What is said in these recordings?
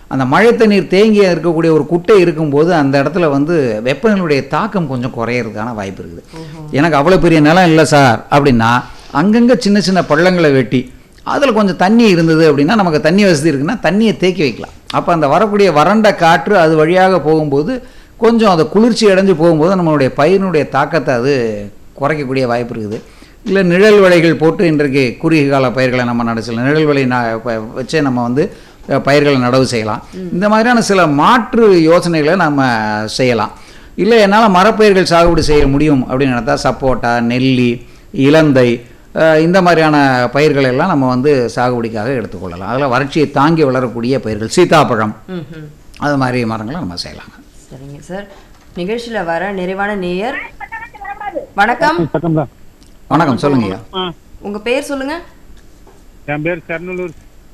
அந்த மழை தண்ணீர் தேங்கி இருக்கக்கூடிய ஒரு குட்டை இருக்கும்போது அந்த இடத்துல வந்து வெப்பநிலையுடைய தாக்கம் கொஞ்சம் குறையிறதுக்கான வாய்ப்பு இருக்குது எனக்கு அவ்வளோ பெரிய நிலம் இல்லை சார் அப்படின்னா அங்கங்கே சின்ன சின்ன பள்ளங்களை வெட்டி அதில் கொஞ்சம் தண்ணி இருந்தது அப்படின்னா நமக்கு தண்ணி வசதி இருக்குன்னா தண்ணியை தேக்கி வைக்கலாம் அப்போ அந்த வரக்கூடிய வறண்ட காற்று அது வழியாக போகும்போது கொஞ்சம் அதை குளிர்ச்சி அடைஞ்சு போகும்போது நம்மளுடைய பயிரினுடைய தாக்கத்தை அது குறைக்கக்கூடிய வாய்ப்பு இருக்குது இல்லை நிழல் விலைகள் போட்டு இன்றைக்கு குறுகிய கால பயிர்களை நம்ம நட செய்யலாம் நிழல் விலை ந- ப- வச்சே நம்ம வந்து அஹ், பயிர்களை நடவு செய்யலாம் இந்த மாதிரியான சில மாற்று யோசனைகளை நம்ம செய்யலாம் இல்லை என்னால் மரப்பயிர்கள் சாகுபடி செய்ய முடியும் அப்படின்னு நினைத்தா சப்போட்டா நெல்லி இலந்தை அஹ், இந்த மாதிரியான பயிர்கள் எல்லாம் நம்ம வந்து சாகுபடிக்காக எடுத்துக்கொள்ளலாம் அதில் வறட்சியை தாங்கி வளரக்கூடிய பயிர்கள் சீதாப்பழம் ம் ம் அது மாதிரி மரங்களை நம்ம செய்யலாங்க சரிங்க சார் நிகழ்ச்சியில வர நிறைவான நேயர் வணக்கம் பக்கம்ல வணக்கம் சொல்லுங்கய்யா உங்க பேர் சொல்லுங்க என் பேர் சரணலூர்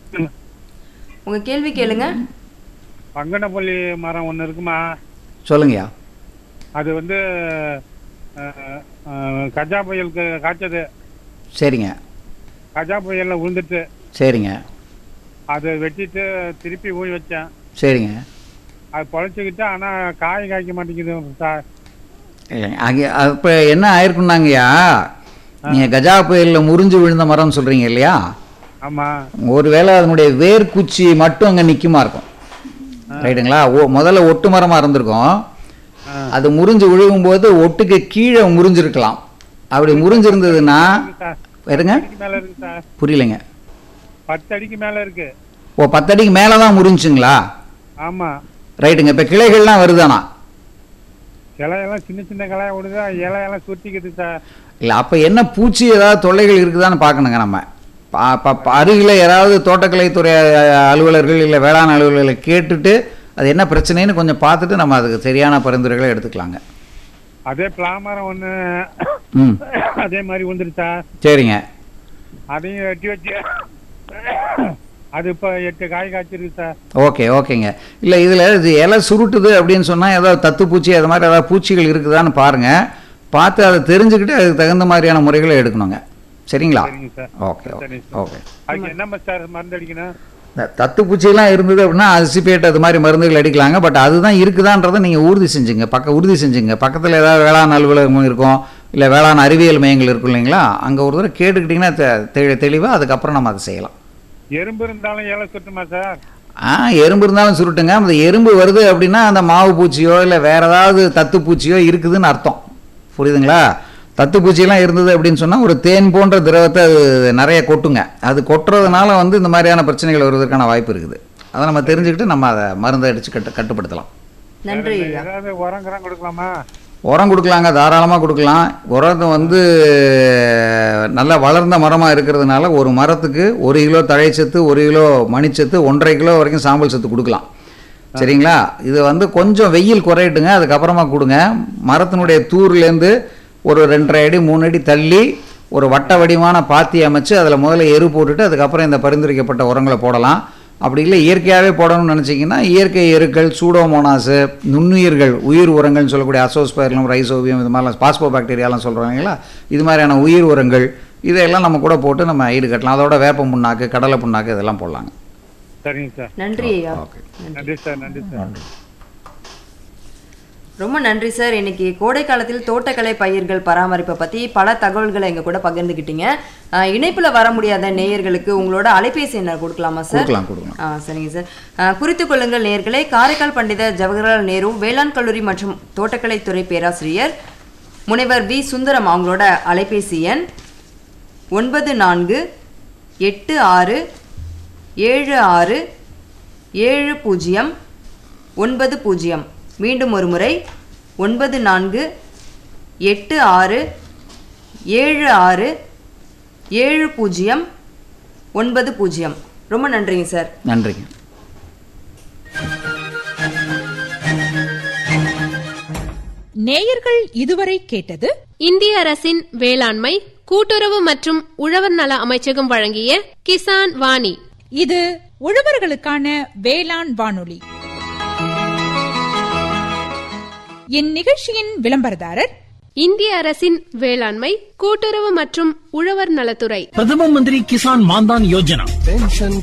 உங்க கேள்வி கேளுங்க பங்கனப்பள்ளி மரம் ஒன்று இருக்குமா சொல்லுங்கய்யா அது வந்து அஹ், அஹ், கஜா புயலுக்கு காய்ச்சது சரிங்க கஜா புயல்ல விழுந்துட்டு சரிங்க அதை வெட்டிட்டு திருப்பி ஊழி வச்சேன் சரிங்க அது பொழைச்சிக்கிட்டு ஆனா காய் காய்க்க மாட்டேங்குது சார் இல்லைங்க அங்கே அப்போ என்ன ஆயிருக்குன்னாங்கய்யா நீங்கள் கஜா புயலில் முறிஞ்சு விழுந்த மரம்னு சொல்கிறீங்க இல்லையா ஆமா ஒருவேளை அதனுடைய வேர்க்குச்சி மட்டும் அங்கே நிற்குமா இருக்கும் ரைட்டுங்களா ஓ முதல்ல ஒட்டு மரமாக இருந்திருக்கும் அது முறிஞ்சு விழுகும்போது ஒட்டுக்கு கீழே முறிஞ்சிருக்கலாம் அப்படி முறிஞ்சிருந்ததுன்னா சார் வருங்க அடிக்கு மேல இருக்கு சார் புரியலைங்க பத்து அடிக்கு மேல இருக்கு ஓ பத்தடிக்கு மேலே தான் முறிஞ்சுங்களா ஆமா ரைட்டுங்க இப்போ கிளைகள்லாம் வருதானா கிளையெல்லாம் சின்ன சின்ன கிளைய விடுது இலையெல்லாம் சுத்திக்குது சார் இல்லை அப்போ என்ன பூச்சி ஏதாவது தொல்லைகள் இருக்குதான்னு பார்க்கணுங்க நம்ம பா- ப- ப- அருகில் யாராவது தோட்டக்கலைத்துறை அஹ், அலுவலர்கள் இல்லை வேளாண் அலுவலர்களை கேட்டுட்டு அது என்ன பிரச்சனைன்னு கொஞ்சம் பார்த்துட்டு நம்ம அதுக்கு சரியான பரிந்துரைகளை எடுத்துக்கலாங்க அதே பிளாமரம் ஒண்ணு ம் அதே மாதிரி விழுந்துருச்சு சார் சரிங்க அதையும் வெட்டி வச்சு அது இப்ப எட்டு காய் காய்ச்சிருக்கு சார் ஓகே ஓகேங்க இல்லை இதில் இது இலை சுருட்டுது அப்படின்னு சொன்னால் ஏதாவது தத்துப்பூச்சி அது மாதிரி ஏதாவது பூச்சிகள் இருக்குதான்னு பாருங்கள் பார்த்து அதை தெரிஞ்சுக்கிட்டு அதுக்கு தகுந்த மாதிரியான முறைகளை எடுக்கணுங்க சரிங்களா சரிங்க சார் ஓகே ஓகே சரி ஓகே அதுக்கு என்ன சார் மருந்து அடிக்கணும் இந்த தத்துப்பூச்சியெல்லாம் இருந்தது அப்படின்னா அசிபேட் அது மாதிரி மருந்துகள் அடிக்கலாங்க பட் அதுதான் இருக்குதான்றதை நீங்கள் உறுதி செஞ்சுங்க பக்க உறுதி செஞ்சுங்க பக்கத்தில் ஏதாவது வேளாண் அலுவலகம் இருக்கும் இல்லை வேளாண் அறிவியல் மையங்கள் இருக்கும் இல்லைங்களா அங்கே ஒரு தடவை கேட்டுக்கிட்டிங்கன்னா தெ- தெளி தெளிவாக அதுக்கப்புறம் நம்ம அதை செய்யலாம் எறும்பு இருந்தாலும் இலை சுட்டுமா சார் ஆ எறும்பு இருந்தாலும் சுருட்டுங்க அந்த எறும்பு வருது அப்படின்னா அந்த மாவு பூச்சியோ இல்லை வேற ஏதாவது தத்து பூச்சியோ இருக்குதுன்னு அர்த்தம் புரியுதுங்களா தத்து பூச்சியெல்லாம் இருந்தது அப்படின்னு சொன்னால் ஒரு தேன் போன்ற திரவத்தை அது நிறைய கொட்டுங்க அது கொட்டுறதுனால வந்து இந்த மாதிரியான பிரச்சனைகள் வருவதற்கான வாய்ப்பு இருக்குது அதை நம்ம தெரிஞ்சுக்கிட்டு நம்ம அதை மருந்தை அடித்து கட்டு கட்டுப்படுத்தலாம் நன்றி ஐயா ஏதாவது உரம் கிரம் கொடுக்கலாமா உரம் கொடுக்கலாங்க தாராளமாக கொடுக்கலாம் உரத்தை வந்து நல்லா வளர்ந்த மரமாக இருக்கிறதுனால ஒரு மரத்துக்கு ஒரு கிலோ தழைச்சத்து ஒரு கிலோ மணிச்சத்து ஒன்றரை கிலோ வரைக்கும் சாம்பல் சத்து கொடுக்கலாம் சரிங்களா இது வந்து கொஞ்சம் வெயில் குறையட்டுங்க அதுக்கப்புறமா கொடுங்க மரத்தினுடைய தூர்லேருந்து ஒரு ரெண்டரை அடி மூணு அடி தள்ளி ஒரு வட்ட வடிவான பாத்தி அமைச்சு அதில் முதல்ல எரு போட்டுட்டு அதுக்கப்புறம் இந்த பரிந்துரைக்கப்பட்ட உரங்களை போடலாம் அப்படி இல்லை இயற்கையாகவே போடணும்னு நினச்சிங்கன்னா இயற்கை எருக்கள் சூடோமோனாஸு நுண்ணுயிர்கள் உயிர் உரங்கள்னு சொல்லக்கூடிய அசோஸ்பைரலம் ரைசோவியம் இது மாதிரிலாம் பாஸ்போ பாக்டீரியாலாம் சொல்கிறாங்களா இது மாதிரியான உயிர் உரங்கள் இதையெல்லாம் நம்ம கூட போட்டு நம்ம ஈடுகட்டலாம் அதோட வேப்ப புண்ணாக்கு கடலை புண்ணாக்கு இதெல்லாம் போடலாங்க சரிங்க சார் நன்றி ஐயா ஓகே நன்றி சார் நன்றி சார் ரொம்ப நன்றி சார் இன்னைக்கு கோடை காலத்தில் தோட்டக்கலை பயிர்கள் பராமரிப்பை பற்றி பல தகவல்களை எங்க கூட பகிர்ந்துக்கிட்டீங்க ஆஹ் இணைப்புல வர முடியாத நேயர்களுக்கு உங்களோட அலைபேசி எண்ணை கொடுக்கலாமா சார் கொடுக்கலாம் கொடுக்கலாம் ஆ சரிங்க சார் ஆ, குறித்துக் கொள்ளுங்கள் நேர்களே காரைக்கால் பண்டித ஜவஹர்லால் நேரு வேளாண் கல்லூரி மற்றும் தோட்டக்கலைத்துறை பேராசிரியர் முனைவர் வி சுந்தரம் அவங்களோட அலைபேசி எண் ஒன்பது நான்கு எட்டு ஆறு ஏழு ஆறு ஏழு பூஜ்ஜியம் ஒன்பது பூஜ்ஜியம் மீண்டும் ஒரு முறை ஒன்பது நான்கு எட்டு ஆறு ஏழு ஆறு ஏழு பூஜ்ஜியம் ஒன்பது பூஜ்ஜியம் ரொம்ப நன்றிங்க சார் நன்றிங்க நேயர்கள் இதுவரை கேட்டது இந்திய அரசின் வேளாண்மை கூட்டுறவு மற்றும் உழவர் நல அமைச்சகம் வழங்கிய கிசான் வாணி இது உழவர்களுக்கான வேளாண் வானொலி இந்நிகழ்ச்சியின் விளம்பரதாரர் இந்திய அரசின் வேளாண்மை கூட்டுறவு மற்றும் உழவர் நலத்துறை பிரதம மந்திரி கிசான் மான்தான் யோஜனா पेंशन